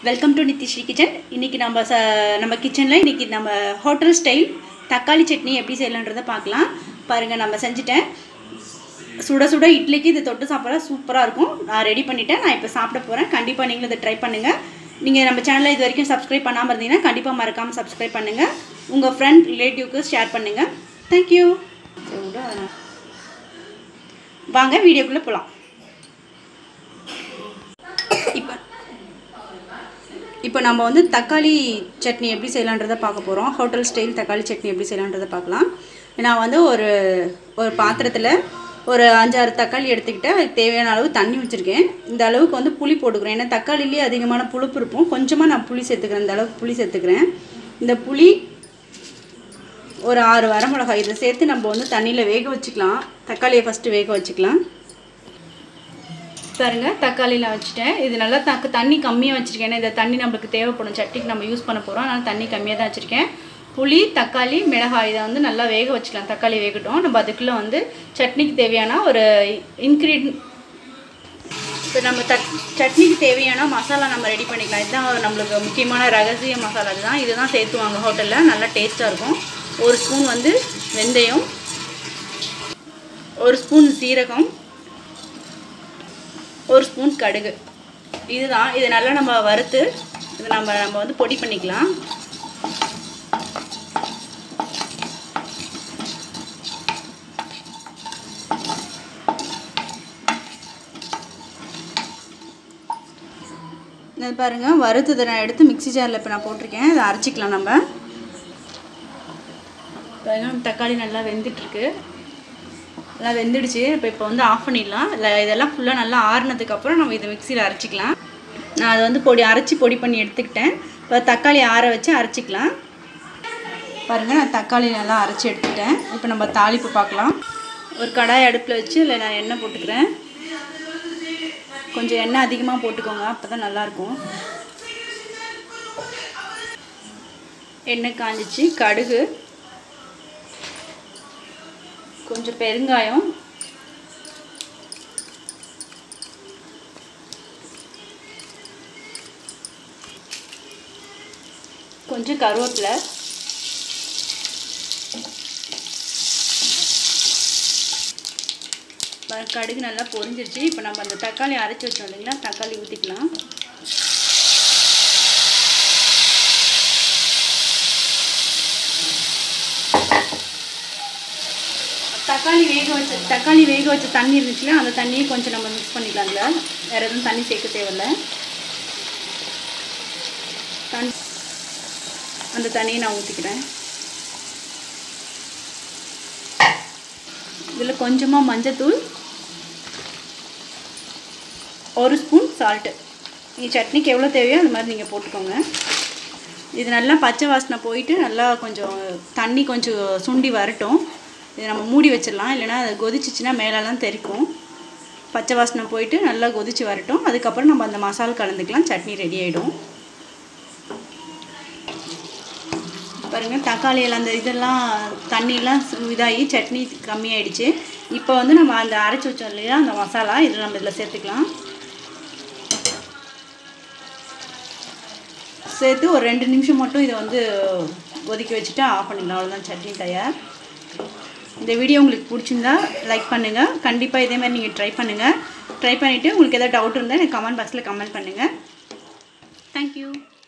welcome to நித்திஸ்ரீ kitchen இன்றைக்கி நம்ம ச நம்ம கிச்சனில் இன்றைக்கி நம்ம ஹோட்டல் ஸ்டைல் தக்காளி சட்னி எப்படி செய்யலான்றதை பார்க்கலாம் பாருங்கள் நம்ம செஞ்சுட்டேன் சுட சுட இட்லிக்கு இது தொட்டு சாப்பிட சூப்பராக இருக்கும் நான் ரெடி பண்ணிட்டேன் நான் இப்போ சாப்பிட போகிறேன் கண்டிப்பாக நீங்களும் இதை ட்ரை பண்ணுங்கள் நீங்கள் நம்ம சேனலை இது வரைக்கும் சப்ஸ்கிரைப் பண்ணாமல் இருந்தீங்கன்னா கண்டிப்பாக மறக்காமல் சப்ஸ்கிரைப் பண்ணுங்கள் உங்கள் ஃப்ரெண்ட் ரிலேட்டிவ்க்கு ஷேர் பண்ணுங்கள் தேங்க்யூ வாங்க வீடியோக்குள்ளே போகலாம் இப்போ இப்போ நம்ம வந்து தக்காளி சட்னி எப்படி செய்யலான்றதை பார்க்க போகிறோம் ஹோட்டல் ஸ்டைல் தக்காளி சட்னி எப்படி செய்யலான்றதை பார்க்கலாம் நான் வந்து ஒரு ஒரு பாத்திரத்தில் ஒரு அஞ்சாறு தக்காளி எடுத்துக்கிட்டு அதுக்கு தேவையான அளவு தண்ணி வச்சுருக்கேன் இந்த அளவுக்கு வந்து புளி போட்டுக்கிறேன் ஏன்னா தக்காளிலேயே அதிகமான புளிப்பு இருக்கும் கொஞ்சமாக நான் புளி சேர்த்துக்கிறேன் இந்த அளவுக்கு புளி சேர்த்துக்கிறேன் இந்த புளி ஒரு ஆறு வரமிளகாய் இதை சேர்த்து நம்ம வந்து தண்ணியில் வேக வச்சுக்கலாம் தக்காளியை ஃபஸ்ட்டு வேக வச்சுக்கலாம் பாருங்க தக்காளியில் வச்சுட்டேன் இது நல்லா தக்கு தண்ணி கம்மியாக வச்சுருக்கேன் ஏன்னா இந்த தண்ணி நம்மளுக்கு தேவைப்படும் சட்னிக்கு நம்ம யூஸ் பண்ண போகிறோம் அதனால் தண்ணி கம்மியாக தான் வச்சுருக்கேன் புளி தக்காளி மிளகாய் இதை வந்து நல்லா வேக வச்சுக்கலாம் தக்காளி வேகட்டும் நம்ம அதுக்குள்ளே வந்து சட்னிக்கு தேவையான ஒரு இன்க்ரீட் இப்போ நம்ம தட் சட்னிக்கு தேவையான மசாலா நம்ம ரெடி பண்ணிக்கலாம் இதுதான் நம்மளுக்கு முக்கியமான ரகசிய மசாலா இதுதான் இதுதான் சேர்த்துவாங்க ஹோட்டலில் நல்லா டேஸ்ட்டாக இருக்கும் ஒரு ஸ்பூன் வந்து வெந்தயம் ஒரு ஸ்பூன் சீரகம் ஒரு ஸ்பூன் கடுகு இதுதான் இது நல்லா நம்ம வறுத்து இது நம்ம நம்ம வந்து பொடி பண்ணிக்கலாம் இது பாருங்கள் வறுத்ததை நான் எடுத்து மிக்ஸி ஜாரில் இப்போ நான் போட்டிருக்கேன் இதை அரைச்சிக்கலாம் நம்ம பாருங்க தக்காளி நல்லா வெந்துட்டுருக்கு நல்லா வெந்துடுச்சு இப்போ இப்போ வந்து ஆஃப் பண்ணிடலாம் இல்லை இதெல்லாம் ஃபுல்லாக நல்லா ஆறுனதுக்கப்புறம் நம்ம இதை மிக்சியில் அரைச்சிக்கலாம் நான் அதை வந்து பொடி அரைச்சி பொடி பண்ணி எடுத்துக்கிட்டேன் இப்போ தக்காளி ஆற வச்சு அரைச்சிக்கலாம் பாருங்கள் நான் தக்காளி நல்லா அரைச்சி எடுத்துக்கிட்டேன் இப்போ நம்ம தாளிப்பு பார்க்கலாம் ஒரு கடாய் அடுப்பில் வச்சு இல்லை நான் எண்ணெய் போட்டுக்கிறேன் கொஞ்சம் எண்ணெய் அதிகமாக போட்டுக்கோங்க அப்போ தான் நல்லாயிருக்கும் எண்ணெய் காஞ்சிச்சு கடுகு கொஞ்சம் பெருங்காயம் கொஞ்சம் கருவேப்பிலை கடுகு நல்லா பொரிஞ்சிருச்சு இப்போ நம்ம அந்த தக்காளி அரைச்சி வச்சோம் இல்லைங்களா தக்காளி ஊற்றிக்கலாம் தக்காளி வேக வச்ச தக்காளி வேக வச்ச தண்ணி இருந்துச்சுல அந்த தண்ணியை கொஞ்சம் நம்ம மிக்ஸ் பண்ணிக்கலாம்ல வேறு எதுவும் தண்ணி சேர்க்க தேவையில்ல தண் அந்த தண்ணியை நான் ஊற்றிக்கிறேன் இதில் கொஞ்சமாக மஞ்சத்தூள் ஒரு ஸ்பூன் சால்ட்டு நீங்கள் சட்னிக்கு எவ்வளோ தேவையோ அது மாதிரி நீங்கள் போட்டுக்கோங்க இது நல்லா பச்சை வாசனை போயிட்டு நல்லா கொஞ்சம் தண்ணி கொஞ்சம் சுண்டி வரட்டும் இது நம்ம மூடி வச்சிடலாம் இல்லைனா அது கொதிச்சிச்சின்னா மேலெல்லாம் தெரிக்கும் பச்சை வாசனை போயிட்டு நல்லா கொதிச்சு வரட்டும் அதுக்கப்புறம் நம்ம அந்த மசாலா கலந்துக்கலாம் சட்னி ரெடி ஆகிடும் பாருங்கள் தக்காளியில் அந்த இதெல்லாம் தண்ணியெலாம் இதாகி சட்னி கம்மியாயிடுச்சு இப்போ வந்து நம்ம அந்த அரைச்சி வச்சோம் இல்லையா அந்த மசாலா இதில் நம்ம இதில் சேர்த்துக்கலாம் சேர்த்து ஒரு ரெண்டு நிமிஷம் மட்டும் இதை வந்து கொதிக்க வச்சுட்டு ஆஃப் பண்ணிடலாம் அவ்வளோதான் சட்னி தயார் இந்த வீடியோ உங்களுக்கு பிடிச்சிருந்தா லைக் பண்ணுங்கள் கண்டிப்பாக இதே மாதிரி நீங்கள் ட்ரை பண்ணுங்கள் ட்ரை பண்ணிவிட்டு உங்களுக்கு எதாவது டவுட் இருந்தால் எனக்கு கமெண்ட் பாக்ஸில் கமெண்ட் பண்ணுங்கள் தேங்க்யூ